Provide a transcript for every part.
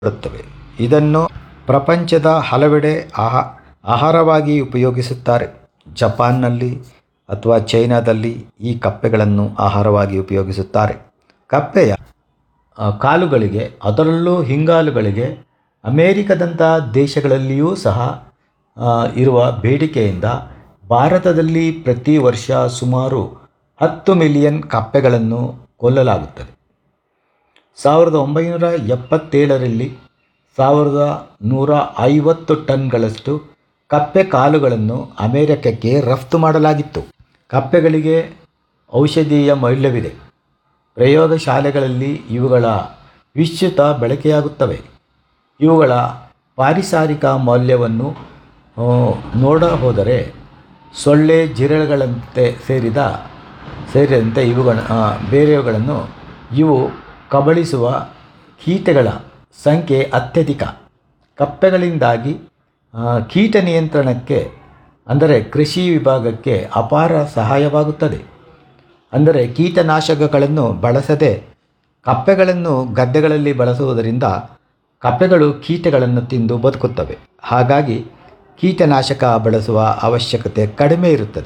ಬರುತ್ತವೆ ಇದನ್ನು ಪ್ರಪಂಚದ ಹಲವೆಡೆ ಆಹಾ ಆಹಾರವಾಗಿ ಉಪಯೋಗಿಸುತ್ತಾರೆ ಜಪಾನ್ನಲ್ಲಿ ಅಥವಾ ಚೈನಾದಲ್ಲಿ ಈ ಕಪ್ಪೆಗಳನ್ನು ಆಹಾರವಾಗಿ ಉಪಯೋಗಿಸುತ್ತಾರೆ ಕಪ್ಪೆಯ ಆ, ಕಾಲುಗಳಿಗೆ ಅದರಲ್ಲೂ ಹಿಂಗಾಲುಗಳಿಗೆ ಅಮೇರಿಕದಂಥ ದೇಶಗಳಲ್ಲಿಯೂ ಸಹ ಆ, ಇರುವ ಬೇಡಿಕೆಯಿಂದ ಭಾರತದಲ್ಲಿ ಪ್ರತಿ ವರ್ಷ ಸುಮಾರು ಹತ್ತು ಮಿಲಿಯನ್ ಕಪ್ಪೆಗಳನ್ನು ಕೊಲ್ಲಲಾಗುತ್ತದೆ ಸಾವಿರದ ಒಂಬೈನೂರ ಎಪ್ಪತ್ತೇಳರಲ್ಲಿ ಸಾವಿರದ ನೂರ ಐವತ್ತು ಟನ್ಗಳಷ್ಟು ಕಪ್ಪೆ ಕಾಲುಗಳನ್ನು ಅಮೆರಿಕಕ್ಕೆ ರಫ್ತು ಮಾಡಲಾಗಿತ್ತು ಕಪ್ಪೆಗಳಿಗೆ ಔಷಧೀಯ ಮೌಲ್ಯವಿದೆ ಪ್ರಯೋಗಶಾಲೆಗಳಲ್ಲಿ ಇವುಗಳ ವಿಶ್ರುತ ಬಳಕೆಯಾಗುತ್ತವೆ ಇವುಗಳ ಪಾರಿಸಾರಿಕ ಮೌಲ್ಯವನ್ನು ಆ, ನೋಡ ಹೋದರೆ ಸೊಳ್ಳೆ ಜಿರಳೆಗಳಂತೆ ಸೇರಿದ ಸೇರಿದಂತೆ ಇವುಗಳ ಆ, ಬೇರೆಯವುಗಳನ್ನು ಇವು ಕಬಳಿಸುವ ಕೀಟಗಳ ಸಂಖ್ಯೆ ಅತ್ಯಧಿಕ ಕಪ್ಪೆಗಳಿಂದಾಗಿ ಆ, ಕೀಟ ನಿಯಂತ್ರಣಕ್ಕೆ ಅಂದರೆ ಕೃಷಿ ವಿಭಾಗಕ್ಕೆ ಅಪಾರ ಸಹಾಯವಾಗುತ್ತದೆ ಅಂದರೆ ಕೀಟನಾಶಕಗಳನ್ನು ಬಳಸದೆ ಕಪ್ಪೆಗಳನ್ನು ಗದ್ದೆಗಳಲ್ಲಿ ಬಳಸುವುದರಿಂದ ಕಪ್ಪೆಗಳು ಕೀಟಗಳನ್ನು ತಿಂದು ಬದುಕುತ್ತವೆ ಹಾಗಾಗಿ ಕೀಟನಾಶಕ ಬಳಸುವ ಅವಶ್ಯಕತೆ ಕಡಿಮೆ ಇರುತ್ತದೆ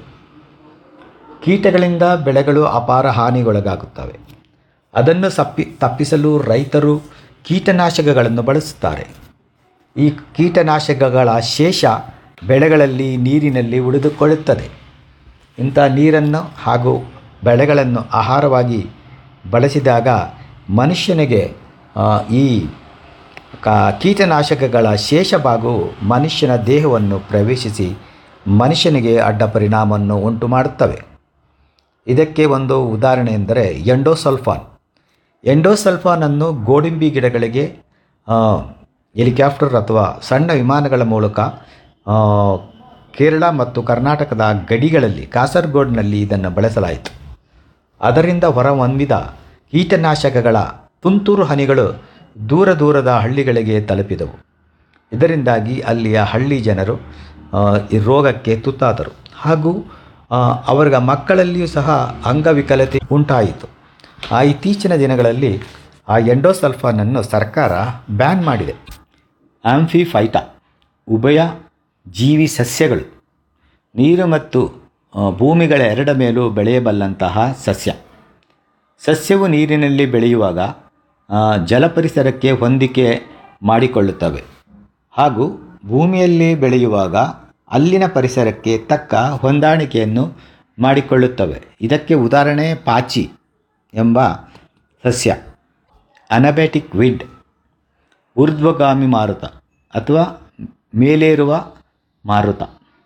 ಕೀಟಗಳಿಂದ ಬೆಳೆಗಳು ಅಪಾರ ಹಾನಿಗೊಳಗಾಗುತ್ತವೆ ಅದನ್ನು ಸಪ್ಪಿ ತಪ್ಪಿಸಲು ರೈತರು ಕೀಟನಾಶಕಗಳನ್ನು ಬಳಸುತ್ತಾರೆ ಈ ಕೀಟನಾಶಕಗಳ ಶೇಷ ಬೆಳೆಗಳಲ್ಲಿ ನೀರಿನಲ್ಲಿ ಉಳಿದುಕೊಳ್ಳುತ್ತದೆ ಇಂಥ ನೀರನ್ನು ಹಾಗೂ ಬೆಳೆಗಳನ್ನು ಆಹಾರವಾಗಿ ಬಳಸಿದಾಗ ಮನುಷ್ಯನಿಗೆ ಆ, ಈ ಕ ಕೀಟನಾಶಕಗಳ ಶೇಷ ಭಾಗವು ಮನುಷ್ಯನ ದೇಹವನ್ನು ಪ್ರವೇಶಿಸಿ ಮನುಷ್ಯನಿಗೆ ಅಡ್ಡ ಪರಿಣಾಮವನ್ನು ಉಂಟು ಮಾಡುತ್ತವೆ ಇದಕ್ಕೆ ಒಂದು ಉದಾಹರಣೆ ಎಂದರೆ ಎಂಡೋಸಲ್ಫಾನ್ ಎಂಡೋಸಲ್ಫಾನನ್ನು ಗೋಡಂಬಿ ಗಿಡಗಳಿಗೆ ಆ, ಹೆಲಿಕಾಪ್ಟರ್ ಅಥವಾ ಸಣ್ಣ ವಿಮಾನಗಳ ಮೂಲಕ ಆ, ಕೇರಳ ಮತ್ತು ಕರ್ನಾಟಕದ ಗಡಿಗಳಲ್ಲಿ ಕಾಸರಗೋಡಿನಲ್ಲಿ ಇದನ್ನು ಬಳಸಲಾಯಿತು ಅದರಿಂದ ಹೊರಹೊಮ್ಮಿದ ಕೀಟನಾಶಕಗಳ ತುಂತುರು ಹನಿಗಳು ದೂರ ದೂರದ ಹಳ್ಳಿಗಳಿಗೆ ತಲುಪಿದವು ಇದರಿಂದಾಗಿ ಅಲ್ಲಿಯ ಹಳ್ಳಿ ಜನರು ಆ, ಈ ರೋಗಕ್ಕೆ ತುತ್ತಾದರು ಹಾಗೂ ಆ, ಅವರ ಮಕ್ಕಳಲ್ಲಿಯೂ ಸಹ ಅಂಗವಿಕಲತೆ ಉಂಟಾಯಿತು ಆ ಇತ್ತೀಚಿನ ದಿನಗಳಲ್ಲಿ ಆ ಎಂಡೋಸಲ್ಫಾನನ್ನು ಸರ್ಕಾರ ಬ್ಯಾನ್ ಮಾಡಿದೆ ಆಂಫಿಫೈಟಾ ಉಭಯ ಜೀವಿ ಸಸ್ಯಗಳು ನೀರು ಮತ್ತು ಆ, ಭೂಮಿಗಳ ಎರಡ ಮೇಲೂ ಬೆಳೆಯಬಲ್ಲಂತಹ ಸಸ್ಯ ಸಸ್ಯವು ನೀರಿನಲ್ಲಿ ಬೆಳೆಯುವಾಗ ಆ, ಜಲಪರಿಸರಕ್ಕೆ ಹೊಂದಿಕೆ ಮಾಡಿಕೊಳ್ಳುತ್ತವೆ ಹಾಗೂ ಭೂಮಿಯಲ್ಲಿ ಬೆಳೆಯುವಾಗ ಅಲ್ಲಿನ ಪರಿಸರಕ್ಕೆ ತಕ್ಕ ಹೊಂದಾಣಿಕೆಯನ್ನು ಮಾಡಿಕೊಳ್ಳುತ್ತವೆ ಇದಕ್ಕೆ ಉದಾಹರಣೆ ಪಾಚಿ ಎಂಬ ಸಸ್ಯ ಅನಬೆಟಿಕ್ ವಿಡ್ ಊರ್ಧ್ವಗಾಮಿ ಮಾರುತ ಅಥವಾ ಮೇಲೇರುವ ಮಾರುತ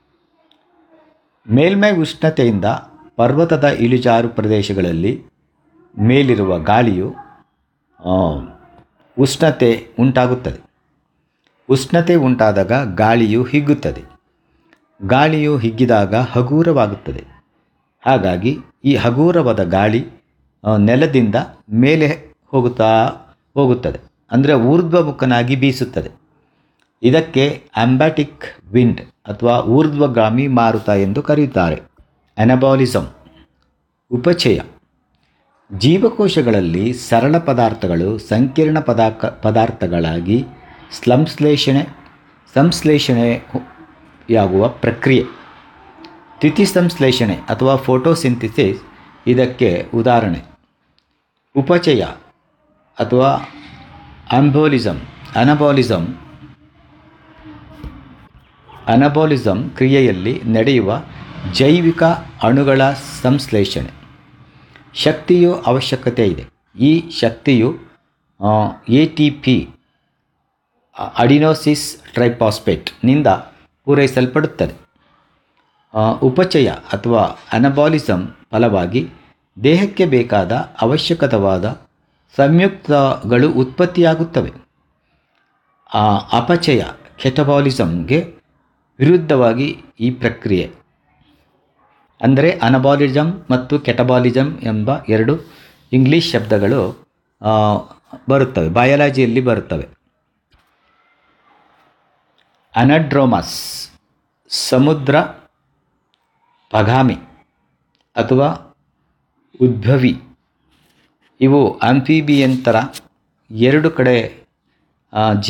ಮೇಲ್ಮೈ ಉಷ್ಣತೆಯಿಂದ ಪರ್ವತದ ಇಳಿಜಾರು ಪ್ರದೇಶಗಳಲ್ಲಿ ಮೇಲಿರುವ ಗಾಳಿಯು ಆ, ಉಷ್ಣತೆ ಉಂಟಾಗುತ್ತದೆ ಉಷ್ಣತೆ ಉಂಟಾದಾಗ ಗಾಳಿಯು ಹಿಗ್ಗುತ್ತದೆ ಗಾಳಿಯು ಹಿಗ್ಗಿದಾಗ ಹಗೂರವಾಗುತ್ತದೆ ಹಾಗಾಗಿ ಈ ಹಗೂರವಾದ ಗಾಳಿ ಆ, ನೆಲದಿಂದ ಮೇಲೆ ಹೋಗುತ್ತಾ ಹೋಗುತ್ತದೆ ಅಂದರೆ ಊರ್ಧ್ವಮುಖನಾಗಿ ಬೀಸುತ್ತದೆ ಇದಕ್ಕೆ ಆಂಬ್ಯಾಟಿಕ್ ವಿಂಡ್ ಅಥವಾ ಊರ್ಧ್ವಗಾಮಿ ಮಾರುತ ಎಂದು ಕರೆಯುತ್ತಾರೆ ಅನಬಾಲಿಸಮ್ ಉಪಚಯ ಜೀವಕೋಶಗಳಲ್ಲಿ ಸರಳ ಪದಾರ್ಥಗಳು ಸಂಕೀರ್ಣ ಪದಾರ್ಥ ಪದಾರ್ಥಗಳಾಗಿ ಸಂಶ್ಲೇಷಣೆ ಸಂಶ್ಲೇಷಣೆಯಾಗುವ ಪ್ರಕ್ರಿಯೆ ತಿಥಿ ಸಂಶ್ಲೇಷಣೆ ಅಥವಾ ಫೋಟೋಸಿಂಥಿಸಿಸ್ ಇದಕ್ಕೆ ಉದಾಹರಣೆ ಉಪಚಯ ಅಥವಾ ಅಂಬೋಲಿಸಮ್ ಅನಬಾಲಿಸಮ್ ಅನಬಾಲಿಸಮ್ ಕ್ರಿಯೆಯಲ್ಲಿ ನಡೆಯುವ ಜೈವಿಕ ಅಣುಗಳ ಸಂಶ್ಲೇಷಣೆ ಶಕ್ತಿಯು ಅವಶ್ಯಕತೆ ಇದೆ ಈ ಶಕ್ತಿಯು ಎ ಟಿ ಪಿ ಅಡಿನೋಸಿಸ್ ಟ್ರೈಪಾಸ್ಪೇಟ್ನಿಂದ ಪೂರೈಸಲ್ಪಡುತ್ತದೆ ಆ, ಉಪಚಯ ಅಥವಾ ಅನಬಾಲಿಸಮ್ ಫಲವಾಗಿ ದೇಹಕ್ಕೆ ಬೇಕಾದ ಅವಶ್ಯಕವಾದ ಸಂಯುಕ್ತಗಳು ಉತ್ಪತ್ತಿಯಾಗುತ್ತವೆ ಆ ಅಪಚಯ ಕೆಟಬಾಲಿಸಮ್ಗೆ ವಿರುದ್ಧವಾಗಿ ಈ ಪ್ರಕ್ರಿಯೆ ಅಂದರೆ ಅನಬಾಲಿಸಮ್ ಮತ್ತು ಕೆಟಬಾಲಿಸಮ್ ಎಂಬ ಎರಡು ಇಂಗ್ಲೀಷ್ ಶಬ್ದಗಳು ಆ, ಬರುತ್ತವೆ ಬಯಾಲಜಿಯಲ್ಲಿ ಬರುತ್ತವೆ ಅನಡ್ರೋಮಸ್ ಸಮುದ್ರ ಪಗಾಮಿ ಅಥವಾ ಉದ್ಭವಿ ಇವು ಆಂಫಿಬಿಯನ್ ಥರ ಎರಡು ಕಡೆ ಆ,